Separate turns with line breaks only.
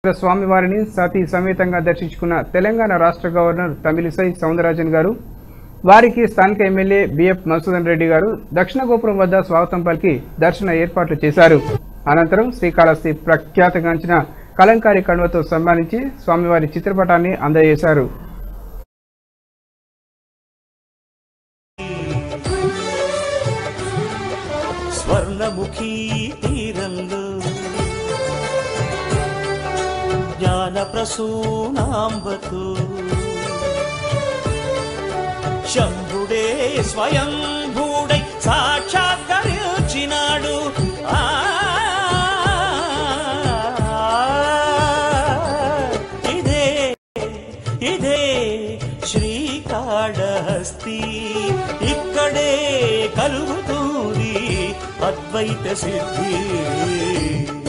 స్వామివారిని సతీ సమేతంగా దర్శించుకున్న తెలంగాణ రాష్ట్ర గవర్నర్ తమిళిసై సౌందరరాజన్ గారు వారికి స్థానిక ఎమ్మెల్యే బిఎఫ్ మసూదన్ రెడ్డి గారు దక్షిణ గోపురం వద్ద స్వాగతం పలికి దర్శన ఏర్పాట్లు చేశారు అనంతరం శ్రీకాళహస్తి ప్రఖ్యాతగాంచిన కలంకారి కణువతో సన్మానించి స్వామివారి చిత్రపటాన్ని అందజేశారు
స్వర్ణముఖీ తీరంలో జ్ఞాన ప్రసూనాంబతో శంభుడే స్వయం భూడై సాక్షాత్కరించినాడు ఆ ఇదే ఇదే శ్రీకాళహస్తి ఇక్కడే కలుగుతుంది అద్వైత సిద్ధి